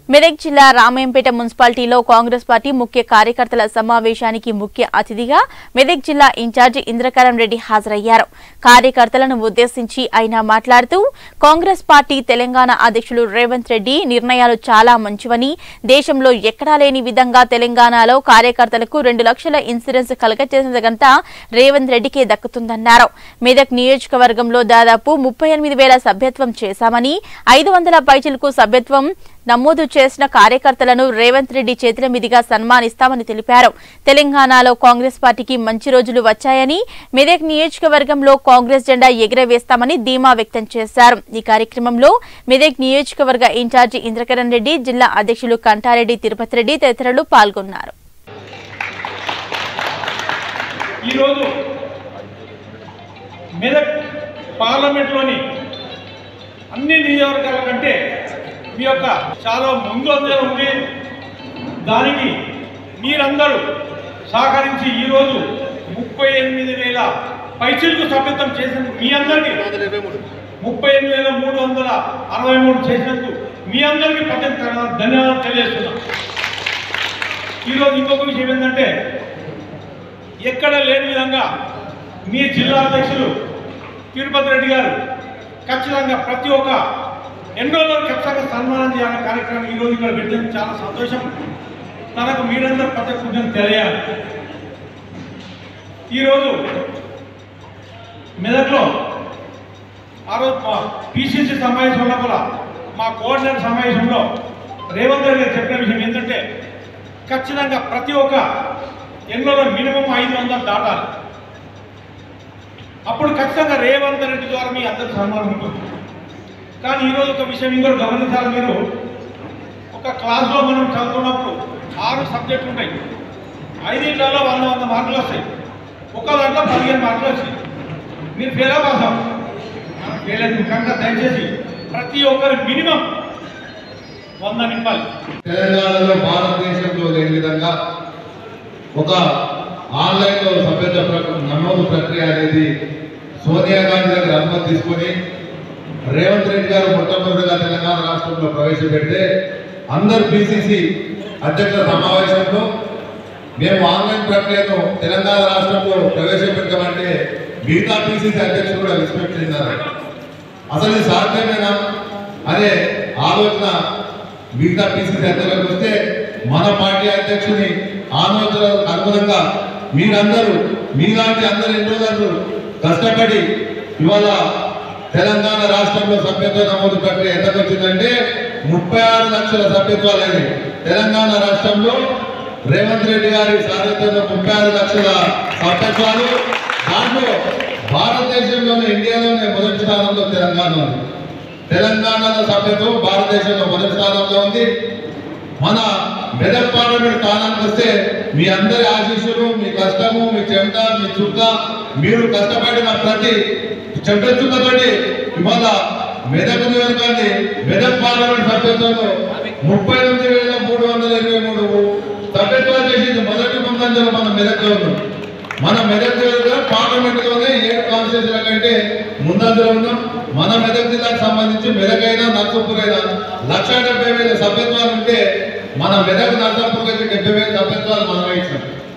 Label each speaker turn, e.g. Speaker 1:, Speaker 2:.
Speaker 1: మెదక్ జిల్లా రామాయంపేట మున్సిపాలిటీలో కాంగ్రెస్ పార్టీ ముఖ్య కార్యకర్తల సమావేశానికి ముఖ్య అతిథిగా మెదక్ జిల్లా ఇన్ఛార్జి ఇంద్రకరణ్ రెడ్డి హాజరయ్యారు కార్యకర్తలను ఉద్దేశించి ఆయన మాట్లాడుతూ కాంగ్రెస్ పార్టీ తెలంగాణ అధ్యక్షులు రేవంత్ రెడ్డి నిర్ణయాలు చాలా మంచివని దేశంలో ఎక్కడా లేని విధంగా తెలంగాణలో కార్యకర్తలకు రెండు లక్షల ఇన్సూరెన్స్ కలగచేసిన ఘనత రేవంత్ రెడ్డికే దక్కుతుందన్నారు మెదక్ నియోజకవర్గంలో దాదాపు ముప్పై ఎనిమిది వేల సభ్యత్వం చేశామని ఐదు వందల పైచిలకు సభ్యత్వం నమోదు చేసిన కార్యకర్తలను రేవంత్ రెడ్డి చేతుల మీదుగా సన్మానిస్తామని తెలిపారు తెలంగాణలో కాంగ్రెస్ పార్టీకి మంచి రోజులు వచ్చాయని మెదక్ నియోజకవర్గంలో కాంగ్రెస్ జెండా ఎగురవేస్తామని ధీమా వ్యక్తం చేశారు ఈ కార్యక్రమంలో మెదక్ నియోజకవర్గ ఇన్ఛార్జి ఇంద్రకరణ్ రెడ్డి జిల్లా అధ్యక్షులు కంటారెడ్డి తిరుపతి రెడ్డి తదితరులు పాల్గొన్నారు
Speaker 2: ఈరోజు మెదక్ పార్లమెంట్లోని అన్ని నియోజకవర్గాల కంటే మీ యొక్క చాలా ముందంజల ఉంది దానికి మీరందరూ సహకరించి ఈరోజు ముప్పై ఎనిమిది వేల పైచిలకు సభ్యత్వం చేసినందుకు మీ అందరికీ ముప్పై ఎనిమిది వేల మూడు వందల అరవై మూడు చేసినందుకు మీ అందరికీ ప్రత్యేక ధన్యవాదాలు తెలియజేస్తున్నాం ఈరోజు ఇంకొక విషయం ఏంటంటే ఎక్కడ లేని విధంగా మీ జిల్లా అధ్యక్షులు తిరుపతి రెడ్డి గారు ఖచ్చితంగా ప్రతి ఒక్క ఎన్నో రోజులు ఖచ్చితంగా సన్మానం చేయాలనే కార్యక్రమం ఈరోజు ఇక్కడ పెట్టింది చాలా సంతోషం తనకు మీరందరూ ప్రత్యేక కృతజ్ఞతలు తెలియాలి ఈరోజు మెదక్లో ఆ రోజు మా పిసిసి సమావేశంలో కూడా మా కోఆర్డినేటర్ సమావేశంలో రేవంత్ రెడ్డి గారు చెప్పిన విషయం ఏంటంటే ఖచ్చితంగా ప్రతి ఒక్క ఎన్నోలో మినిమం ఐదు వందలు దాటాలి అప్పుడు ఖచ్చితంగా రేవంత్ రెడ్డి ద్వారా మీ అందరికి సన్మానం ఉంటుంది కానీ ఈరోజు ఒక విషయం ఇంకోటి గమనించాలి మీరు ఒక క్లాస్లో మనం చదువుతున్నప్పుడు ఆరు సబ్జెక్టులు ఉంటాయి ఐదింట్లలో వంద వంద మార్కులు వస్తాయి ఒక దాంట్లో పదిహేను మార్కులు వస్తాయి మీరు ఫెయిల్ పాస్ మనం ఫెయిల్ అయితే కనుక దయచేసి ప్రతి ఒక్కరు మినిమం వంద నింపాలి
Speaker 3: తెలంగాణలో భారతదేశంలో లేని విధంగా ఒక ఆన్లైన్లో సభ్యత్వ ప్రక- నమోదు ప్రక్రియ అనేది సోనియా గాంధీ దగ్గర అనుమతి తీసుకొని రేవంత్ రెడ్డి గారు మొట్టమొదటిగా తెలంగాణ రాష్ట్రంలో ప్రవేశపెడితే అందరు పిసిసి అధ్యక్షుల సమావేశంలో మేము ఆన్లైన్ ప్రక్రియను తెలంగాణ రాష్ట్రంలో ప్రవేశపెట్టామంటే మిగతా పిసిసి అధ్యక్షులు కూడా రెస్పెక్ట్ చెందారు అసలు ఇది సాధ్యమేనా అనే ఆలోచన మిగతా పిసిసి అధ్యక్షులకు వస్తే మన పార్టీ అధ్యక్షుని ఆలోచనలకు అనుగుణంగా మీరందరూ మీలాంటి అందరు ఎన్నో రోజులు కష్టపడి ఇవాళ తెలంగాణ రాష్ట్రంలో సభ్యత్వ నమోదు ప్రక్రియ ఎంతకు వచ్చిందంటే ముప్పై ఆరు లక్షల సభ్యత్వాలని తెలంగాణ రాష్ట్రంలో రేవంత్ రెడ్డి గారి సారథ్యంలో ముప్పై ఆరు లక్షల సభ్యత్వాలు దాంట్లో భారతదేశంలోనే ఇండియాలోనే మొదటి స్థానంలో తెలంగాణ ఉంది తెలంగాణలో సభ్యత్వం భారతదేశంలో మొదటి స్థానంలో ఉంది మన మెదక్ పార్లమెంట్ స్థానానికి వస్తే మీ అందరి ఆశీస్సులు మీ కష్టము మీ చెమట మీ చుక్క మీరు కష్టపడిన ప్రతి చెమట చుక్కతోటి ఇవాళ మెదక్ నియోజకాన్ని మెదక్ పార్లమెంట్ సభ్యత్వంలో ముప్పై ఎనిమిది వేల మూడు వందల ఇరవై మూడు సభ్యత్వాలు చేసింది మొదటి ముందంజలో మన మెదక్లో ఉన్నాం మన మెదక్ జిల్లా పార్లమెంట్ లోనే ఏడు కాన్స్టిట్యూన్సీల కంటే ముందంజలో ఉన్నాం మన మెదక్ జిల్లాకు సంబంధించి మెదక్ అయినా నర్సంపూర్ అయినా లక్ష డెబ్బై వేల సభ్యత్వాలు ఉంటే మన మెదక్ నర్సంపూర్ వచ్చి డెబ్బై వేల సభ్యత్వాలు మనం ఇచ్చాం